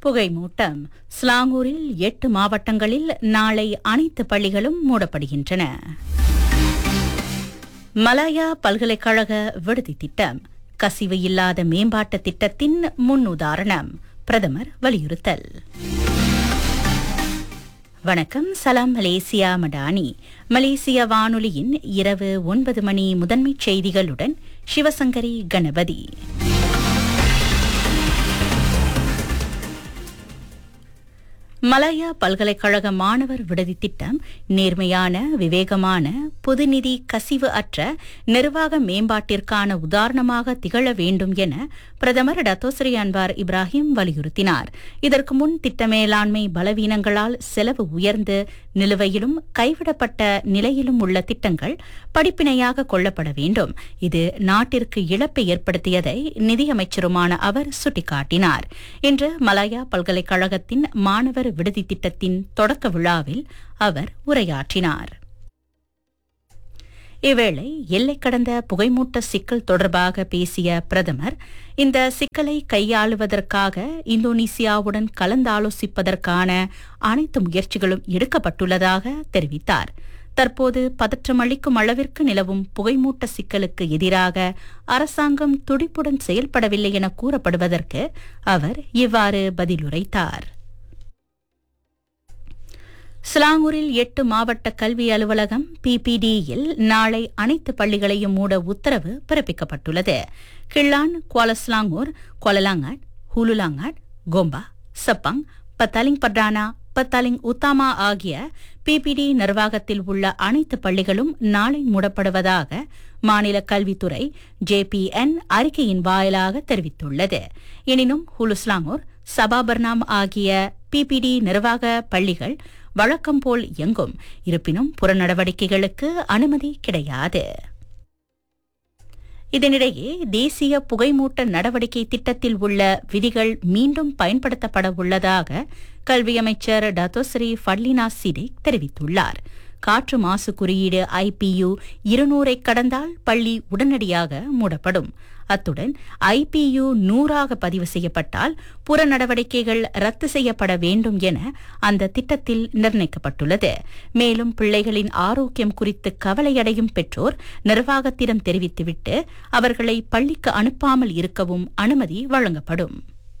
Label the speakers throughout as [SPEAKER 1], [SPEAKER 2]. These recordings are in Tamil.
[SPEAKER 1] புகைமூட்டம் ஸ்லாங்கூரில் எட்டு மாவட்டங்களில் நாளை அனைத்து பள்ளிகளும் மூடப்படுகின்றன மலாயா பல்கலைக்கழக விடுதி திட்டம் கசிவு இல்லாத மேம்பாட்டு திட்டத்தின் முன்னுதாரணம் பிரதமர் வலியுறுத்தல் வணக்கம் சலாம் மலேசியா மடானி மலேசிய வானொலியின் இரவு ஒன்பது மணி முதன்மைச் செய்திகளுடன் சிவசங்கரி கணபதி மலாயா பல்கலைக்கழக மாணவர் விடுதி திட்டம் நேர்மையான விவேகமான பொதுநிதி கசிவு அற்ற நிர்வாக மேம்பாட்டிற்கான உதாரணமாக திகழ வேண்டும் என பிரதமர் டத்தோஸ்ரீ அன்வார் இப்ராஹிம் வலியுறுத்தினார் இதற்கு முன் திட்ட மேலாண்மை பலவீனங்களால் செலவு உயர்ந்து நிலுவையிலும் கைவிடப்பட்ட நிலையிலும் உள்ள திட்டங்கள் படிப்பினையாக கொள்ளப்பட வேண்டும் இது நாட்டிற்கு இழப்பை ஏற்படுத்தியதை நிதியமைச்சருமான அவர் சுட்டிக்காட்டினார் இன்று மலாயா பல்கலைக்கழகத்தின் மாணவர் விடுதி திட்டத்தின் தொடக்க விழாவில் அவர் உரையாற்றினார் இவ்வேளை எல்லை கடந்த புகைமூட்ட சிக்கல் தொடர்பாக பேசிய பிரதமர் இந்த சிக்கலை கையாளுவதற்காக இந்தோனேசியாவுடன் கலந்தாலோசிப்பதற்கான அனைத்து முயற்சிகளும் எடுக்கப்பட்டுள்ளதாக தெரிவித்தார் தற்போது பதற்றமளிக்கும் அளவிற்கு நிலவும் புகைமூட்ட சிக்கலுக்கு எதிராக அரசாங்கம் துடிப்புடன் செயல்படவில்லை என கூறப்படுவதற்கு அவர் இவ்வாறு பதிலுரைத்தார் சிலாங்கூரில் எட்டு மாவட்ட கல்வி அலுவலகம் பிபிடியில் நாளை அனைத்து பள்ளிகளையும் மூட உத்தரவு பிறப்பிக்கப்பட்டுள்ளது Klang Kuala Selangor Kuala Langat Hulu Langat Gombak Sepang Petaling பட்ரானா பத்தாலிங் உத்தாமா ஆகிய பிபிடி நிர்வாகத்தில் உள்ள அனைத்து பள்ளிகளும் நாளை மூடப்படுவதாக மாநில கல்வித்துறை ஜேபிஎன் அறிக்கையின் வாயிலாக தெரிவித்துள்ளது எனினும் ஹுலுஸ்லாங்கூர் சபாபர்னாம் ஆகிய பிபிடி நிர்வாக பள்ளிகள் வழக்கம் போல் இயங்கும் இருப்பினும் புறநடவடிக்கைகளுக்கு அனுமதி கிடையாது இதனிடையே தேசிய புகைமூட்ட நடவடிக்கை திட்டத்தில் உள்ள விதிகள் மீண்டும் பயன்படுத்தப்பட உள்ளதாக கல்வி அமைச்சர் டத்தோஸ்ரீ ஃபட்லினா சிடேக் தெரிவித்துள்ளார் காற்று மாசு குறியீடு ஐபியு இருநூறை கடந்தால் பள்ளி உடனடியாக மூடப்படும் அத்துடன் ஐபியு நூறாக பதிவு செய்யப்பட்டால் புற நடவடிக்கைகள் ரத்து செய்யப்பட வேண்டும் என அந்த திட்டத்தில் நிர்ணயிக்கப்பட்டுள்ளது மேலும் பிள்ளைகளின் ஆரோக்கியம் குறித்து கவலையடையும் பெற்றோர் நிர்வாகத்திடம் தெரிவித்துவிட்டு அவர்களை பள்ளிக்கு அனுப்பாமல் இருக்கவும் அனுமதி வழங்கப்படும்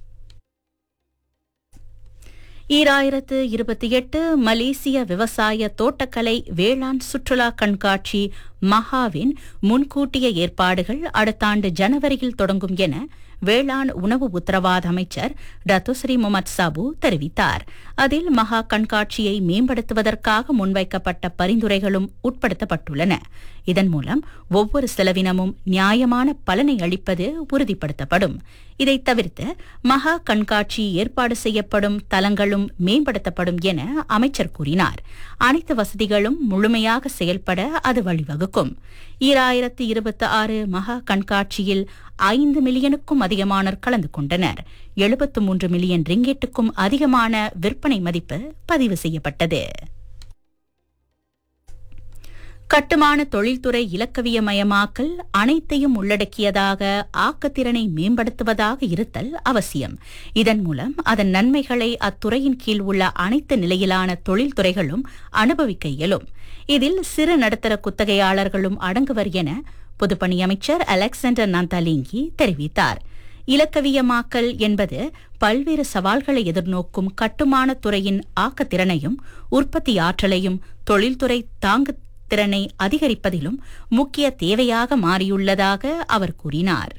[SPEAKER 1] ஈராயிரத்து இருபத்தி எட்டு மலேசிய விவசாய தோட்டக்கலை வேளாண் சுற்றுலா கண்காட்சி மகாவின் முன்கூட்டிய ஏற்பாடுகள் அடுத்த ஆண்டு ஜனவரியில் தொடங்கும் என வேளாண் உணவு உத்தரவாத அமைச்சர் டத்துஸ்ரீ முகமது சாபு தெரிவித்தார் அதில் மகா கண்காட்சியை மேம்படுத்துவதற்காக முன்வைக்கப்பட்ட பரிந்துரைகளும் உட்படுத்தப்பட்டுள்ளன இதன் மூலம் ஒவ்வொரு செலவினமும் நியாயமான பலனை அளிப்பது உறுதிப்படுத்தப்படும் இதை தவிர்த்து மகா கண்காட்சி ஏற்பாடு செய்யப்படும் தலங்களும் மேம்படுத்தப்படும் என அமைச்சர் கூறினார் அனைத்து வசதிகளும் முழுமையாக செயல்பட அது வழிவகுக்கும் ஈராயிரத்து இருபத்தி ஆறு மகா கண்காட்சியில் ஐந்து மில்லியனுக்கும் அதிகமானோர் கலந்து கொண்டனர் எழுபத்து மூன்று மில்லியன் ரிங்கெட்டுக்கும் அதிகமான விற்பனை மதிப்பு பதிவு செய்யப்பட்டது கட்டுமான தொழில்துறை இலக்கவியமயமாக்கல் அனைத்தையும் உள்ளடக்கியதாக ஆக்கத்திறனை மேம்படுத்துவதாக இருத்தல் அவசியம் இதன் மூலம் அதன் நன்மைகளை அத்துறையின் கீழ் உள்ள அனைத்து நிலையிலான தொழில்துறைகளும் அனுபவிக்க இயலும் இதில் சிறு நடுத்தர குத்தகையாளர்களும் அடங்குவர் என பொதுப்பணி அமைச்சர் அலெக்சாண்டர் நந்தாலிங்கி தெரிவித்தார் இலக்கவியமாக்கல் என்பது பல்வேறு சவால்களை எதிர்நோக்கும் கட்டுமான துறையின் ஆக்கத்திறனையும் உற்பத்தி ஆற்றலையும் தொழில்துறை தாங்கு திறனை அதிகரிப்பதிலும் முக்கிய தேவையாக மாறியுள்ளதாக அவர் கூறினார்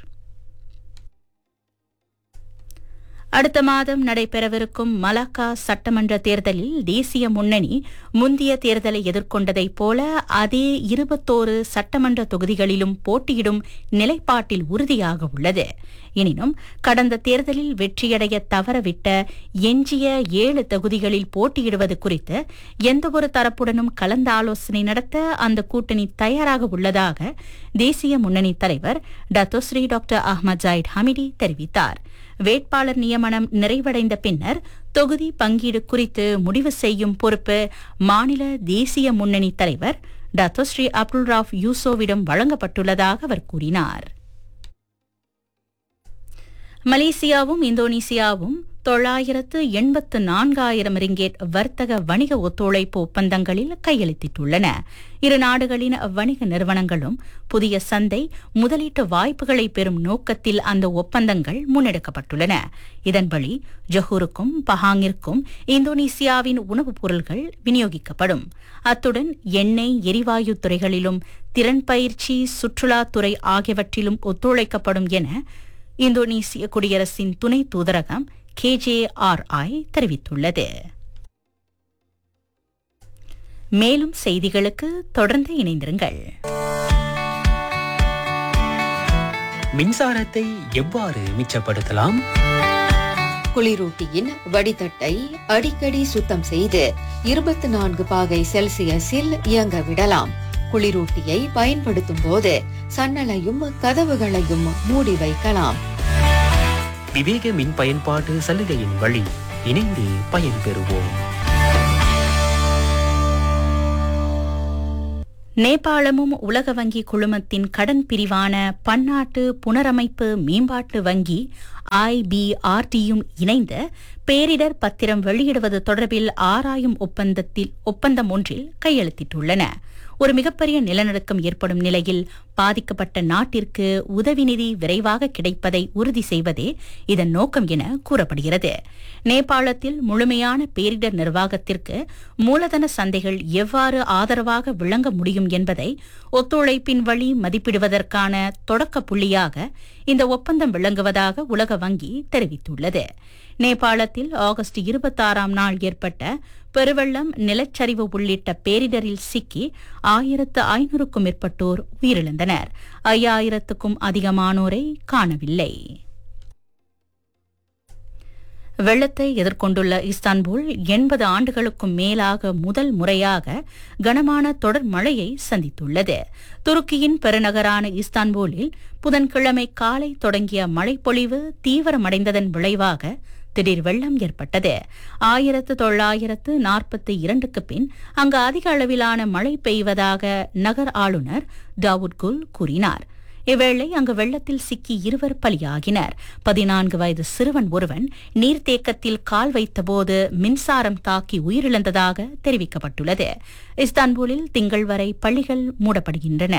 [SPEAKER 1] அடுத்த மாதம் நடைபெறவிருக்கும் மலாக்கா சட்டமன்ற தேர்தலில் தேசிய முன்னணி முந்தைய தேர்தலை எதிர்கொண்டதைப் போல அதே இருபத்தோரு சட்டமன்ற தொகுதிகளிலும் போட்டியிடும் நிலைப்பாட்டில் உறுதியாக உள்ளது எனினும் கடந்த தேர்தலில் வெற்றியடைய தவறவிட்ட எஞ்சிய ஏழு தொகுதிகளில் போட்டியிடுவது குறித்து எந்தவொரு தரப்புடனும் கலந்து ஆலோசனை நடத்த அந்த கூட்டணி தயாராக உள்ளதாக தேசிய முன்னணி தலைவர் Datuk Seri doctor Ahmad Zahid Hamidi தெரிவித்தார் வேட்பாளர் நியமனம் நிறைவடைந்த பின்னர் தொகுதி பங்கீடு குறித்து முடிவு செய்யும் பொறுப்பு மாநில தேசிய முன்னணி தலைவர் டத்தோஸ்ரீ அப்துல் ராஃப் யூசோவிடம் வழங்கப்பட்டுள்ளதாக அவர் கூறினார் மலேசியாவும் இந்தோனேசியாவும் தொள்ளாயிரத்து எண்பத்து நான்காயிரம் ரிங்கேட் வர்த்தக வணிக ஒத்துழைப்பு ஒப்பந்தங்களில் கையெழுத்திட்டுள்ளன இரு நாடுகளின் வணிக நிறுவனங்களும் புதிய சந்தை முதலீட்டு வாய்ப்புகளை பெறும் நோக்கத்தில் அந்த ஒப்பந்தங்கள் முன்னெடுக்கப்பட்டுள்ளன இதன்படி ஜொஹூருக்கும் பஹாங்கிற்கும் இந்தோனேசியாவின் உணவுப் பொருட்கள் விநியோகிக்கப்படும் அத்துடன் எண்ணெய் எரிவாயு துறைகளிலும் திறன் பயிற்சி சுற்றுலாத்துறை ஆகியவற்றிலும் ஒத்துழைக்கப்படும் என இந்தோனேசிய குடியரசின் துணை தூதரகம் கேஜேஆர்ஐ தெரிவித்துள்ளது மேலும் செய்திகளுக்கு தொடர்ந்து இணைந்திருங்கள்
[SPEAKER 2] மின்சாரத்தை எவ்வாறு மிச்சப்படுத்தலாம்
[SPEAKER 3] குளிரூட்டியின் வடிதட்டை அடிக்கடி சுத்தம் செய்து இருபத்தி நான்கு பாகை செல்சியஸில் இயங்க விடலாம் குளிரூட்டியை பயன்படுத்தும் போது சன்னலையும் கதவுகளையும் மூடி வைக்கலாம்
[SPEAKER 2] விவேக மின் பயன்பாட்டு சலுகையின் வழி இணைந்து பயன்பெறுவோம்
[SPEAKER 1] நேபாளமும் உலக வங்கி குழுமத்தின் கடன் பிரிவான பன்னாட்டு புனரமைப்பு மேம்பாட்டு வங்கி ஐபிஆர்டியும் இணைந்த பேரிடர் பத்திரம் வெளியிடுவது தொடர்பில் ஆராயும் ஒப்பந்தத்தில் ஒப்பந்தம் ஒன்றில் கையெழுத்திட்டுள்ளன ஒரு மிகப்பெரிய நிலநடுக்கம் ஏற்படும் நிலையில் பாதிக்கப்பட்ட நாட்டிற்கு உதவி நிதி விரைவாக கிடைப்பதை உறுதி செய்வதே இதன் நோக்கம் என கூறப்படுகிறது நேபாளத்தில் முழுமையான பேரிடர் நிர்வாகத்திற்கு மூலதன சந்தைகள் எவ்வாறு ஆதரவாக விளங்க முடியும் என்பதை ஒத்துழைப்பின் வழி மதிப்பிடுவதற்கான தொடக்க புள்ளியாக இந்த ஒப்பந்தம் விளங்குவதாக உலக வங்கி தெரிவித்துள்ளது நேபாளத்தில் ஆகஸ்ட் இருபத்தாறாம் நாள் ஏற்பட்ட பெருவெள்ளம் நிலச்சரிவு உள்ளிட்ட பேரிடரில் சிக்கி ஆயிரத்து ஐநூறுக்கும் மேற்பட்டோர் உயிரிழந்தனர் ஐயாயிரத்துக்கும் அதிகமானோரை காணவில்லை வெள்ளத்தை எதிர்கொண்டுள்ள இஸ்தான்புல் எண்பது ஆண்டுகளுக்கும் மேலாக முதல் முறையாக கனமான தொடர் மழையை சந்தித்துள்ளது துருக்கியின் பெருநகரான இஸ்தான்புலில் புதன்கிழமை காலை தொடங்கிய மழைப்பொழிவு தீவிரமடைந்ததன் விளைவாக திடீர் வெள்ளம் ஏற்பட்டது ஆயிரத்து தொள்ளாயிரத்து நாற்பத்தி இரண்டுக்கு பின் அங்கு அதிக அளவிலான மழை பெய்வதாக நகர் ஆளுநர் தாவூத் குல் கூறினார் இவ்வேளை அங்கு வெள்ளத்தில் சிக்கி இருவர் பலியாகினர் பதினான்கு வயது சிறுவன் ஒருவன் நீர்த்தேக்கத்தில் கால் வைத்தபோது மின்சாரம் தாக்கி உயிரிழந்ததாக தெரிவிக்கப்பட்டுள்ளது இஸ்தான்புலில் திங்கள் வரை பள்ளிகள் மூடப்படுகின்றன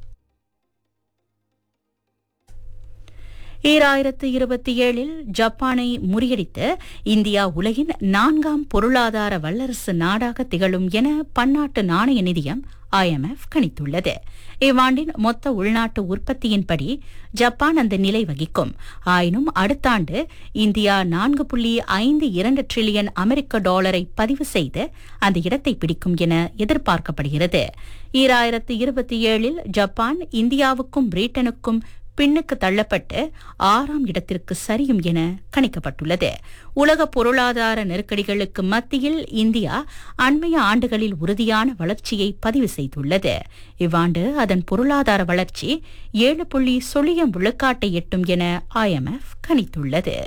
[SPEAKER 1] ஈராயிரத்து இருபத்தி ஏழில் ஜப்பானை முறியடித்து இந்தியா உலகின் நான்காம் பொருளாதார வல்லரசு நாடாக திகழும் என பன்னாட்டு நாணய நிதியம் ஐஎம்எஃப் கணித்துள்ளது இவ்வாண்டின் மொத்த உள்நாட்டு உற்பத்தியின்படி ஜப்பான் அந்த நிலை வகிக்கும் ஆயினும் அடுத்த ஆண்டு இந்தியா நான்கு புள்ளி ஐந்து இரண்டு டிரில்லியன் அமெரிக்க டாலரை பதிவு செய்து அந்த இடத்தை பிடிக்கும் என எதிர்பார்க்கப்படுகிறது ஈராயிரத்து இருபத்தி ஏழில் ஜப்பான் இந்தியாவுக்கும் பிரிட்டனுக்கும் பின்னுக்கு தள்ளப்பட்டு ஆறாம் இடத்திற்கு சரியும் என கணிக்கப்பட்டுள்ளது உலக பொருளாதார நெருக்கடிகளுக்கு மத்தியில் இந்தியா அண்மைய ஆண்டுகளில் உறுதியான வளர்ச்சியை பதிவு செய்துள்ளது இவ்வாண்டு அதன் பொருளாதார வளர்ச்சி ஏழு புள்ளி சொலியம் விழுக்காட்டை எட்டும் என ஐஎம்எஃப் கணித்துள்ளது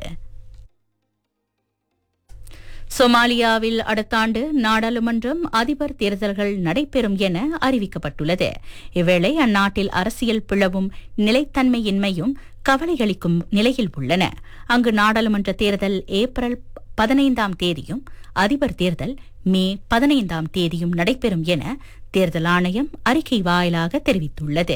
[SPEAKER 1] சொமாலியாவில் அடுத்த ஆண்டு நாடாளுமன்றம் அதிபர் தேர்தல்கள் நடைபெறும் என அறிவிக்கப்பட்டுள்ளது இவ்வேளை அந்நாட்டில் அரசியல் பிளவும் நிலைத்தன்மையின்மையும் கவலையளிக்கும் நிலையில் உள்ளன அங்கு நாடாளுமன்ற தேர்தல் ஏப்ரல் பதினைந்தாம் தேதியும் அதிபர் தேர்தல் மே பதினைந்தாம் தேதியும் நடைபெறும் என தேர்தல் ஆணையம் அறிக்கை வாயிலாக தெரிவித்துள்ளது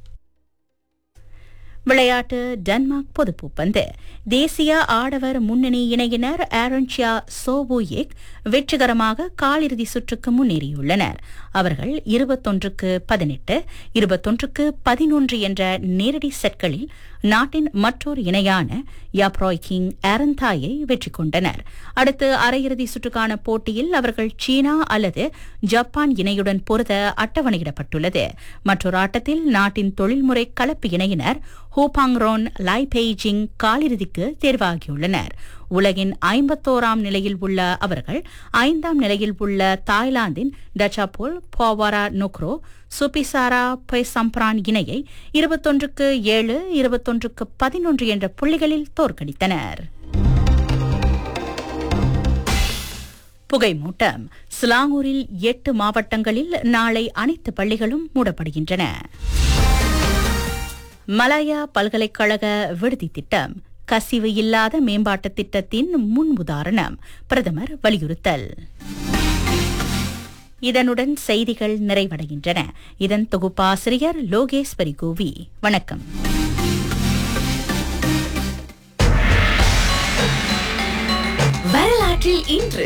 [SPEAKER 1] விளையாட்டு டென்மார்க் பொதுப்பூப்பந்து தேசிய ஆடவர் முன்னணி இணையினர் ஆரன்ஷியா சோபோயேக் வெற்றிகரமாக காலிறுதி சுற்றுக்கு முன்னேறியுள்ளனர் அவர்கள் இருபத்தொன்றுக்கு பதினெட்டு இருபத்தொன்றுக்கு பதினொன்று என்ற நேரடி செட்களில் நாட்டின் மற்றொரு இணையான யாப்ராய் கிங் ஆரந்தாயை வெற்றி கொண்டனர் அடுத்து அரையிறுதி சுற்றுக்கான போட்டியில் அவர்கள் சீனா அல்லது ஜப்பான் இணையுடன் பொருத அட்டவணையிடப்பட்டுள்ளது மற்றொரு ஆட்டத்தில் நாட்டின் தொழில்முறை கலப்பு இணையினர் ஹூபாங் ரோன் லை பெய்ஜிங் காலிறுதிக்கு தேர்வாகியுள்ளனர் உலகின் ஐம்பத்தோராம் நிலையில் உள்ள அவர்கள் ஐந்தாம் நிலையில் உள்ள தாய்லாந்தின் டச்சாபோல் போவாரா நுக்ரோ சுபிசாரா பொய்சம்ப்ரான் இணையை இருபத்தொன்றுக்கு ஏழு இருபத்தொன்றுக்கு பதினொன்று என்ற புள்ளிகளில் தோற்கடித்தனர் புகைமூட்டம் சிலாங்கூரில் எட்டு மாவட்டங்களில் நாளை அனைத்து பள்ளிகளும் மூடப்படுகின்றன மலாயா பல்கலைக்கழக விடுதி திட்டம் கசிவு இல்லாத மேம்பாட்டு திட்டத்தின் முன் உதாரணம் பிரதமர் வலியுறுத்தல் இதனுடன் செய்திகள் நிறைவடைகின்றன இதன் தொகுப்பாசிரியர் லோகேஸ்வரி கோவி வணக்கம்
[SPEAKER 4] வரலாற்றில் இன்று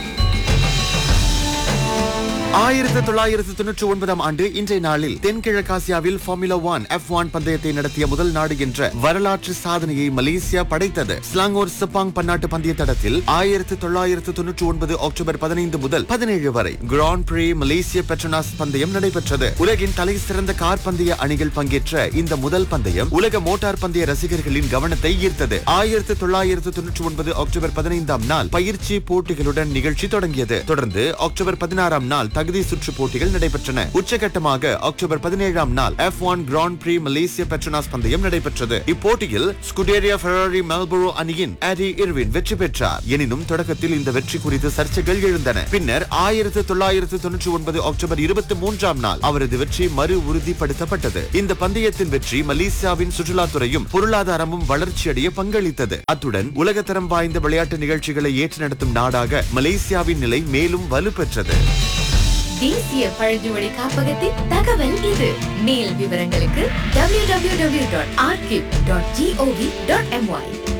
[SPEAKER 5] ஆயிரத்தி தொள்ளாயிரத்தி தொன்னூற்றி ஒன்பதாம் ஆண்டு இன்றைய நாளில் தென்கிழக்காசியாவில் ஃபார்முலா ஒன் எஃப் ஒன் பந்தயத்தை நடத்திய முதல் நாடு என்ற வரலாற்று சாதனையை மலேசியா படைத்தது ஸ்லாங்கோர் செப்பாங் பன்னாட்டு பந்தய தடத்தில் ஆயிரத்தி தொள்ளாயிரத்தி தொன்னூற்றி ஒன்பது அக்டோபர் பதினைந்து முதல் பதினேழு வரை கிராண்ட் பிரீ மலேசிய பெட்ரோனாஸ் பந்தயம் நடைபெற்றது உலகின் தலை சிறந்த கார் பந்தய அணிகள் பங்கேற்ற இந்த முதல் பந்தயம் உலக மோட்டார் பந்தய ரசிகர்களின் கவனத்தை ஈர்த்தது ஆயிரத்தி தொள்ளாயிரத்தி தொன்னூற்றி ஒன்பது அக்டோபர் பதினைந்தாம் நாள் பயிற்சி போட்டிகளுடன் நிகழ்ச்சி தொடங்கியது தொடர்ந்து அக்டோபர் பதினாறாம் நாள் தகுதி சுற்று போட்டிகள் நடைபெற்றன உச்சகட்டமாக அக்டோபர் பதினேழாம் நாள் எஃப் ஒன் கிராண்ட் பிரீ மலேசிய பெட்ரோனாஸ் பந்தயம் நடைபெற்றது இப்போட்டியில் ஸ்குடேரியா ஃபெராரி மெல்போரோ அணியின் ஆடி இர்வின் வெற்றி பெற்றார் எனினும் தொடக்கத்தில் இந்த வெற்றி குறித்து சர்ச்சைகள் எழுந்தன பின்னர் ஆயிரத்தி தொள்ளாயிரத்தி தொன்னூற்றி ஒன்பது அக்டோபர் இருபத்தி மூன்றாம் நாள் அவரது வெற்றி மறு உறுதிப்படுத்தப்பட்டது இந்த பந்தயத்தின் வெற்றி மலேசியாவின் சுற்றுலாத்துறையும் பொருளாதாரமும் வளர்ச்சியடைய பங்களித்தது அத்துடன் உலகத்தரம் வாய்ந்த விளையாட்டு நிகழ்ச்சிகளை ஏற்று நடத்தும் நாடாக மலேசியாவின் நிலை மேலும் வலுப்பெற்றது
[SPEAKER 4] தேசிய பழங்குடி காப்பகத்தின் தகவல் இது மேல் விவரங்களுக்கு www.archive.gov.my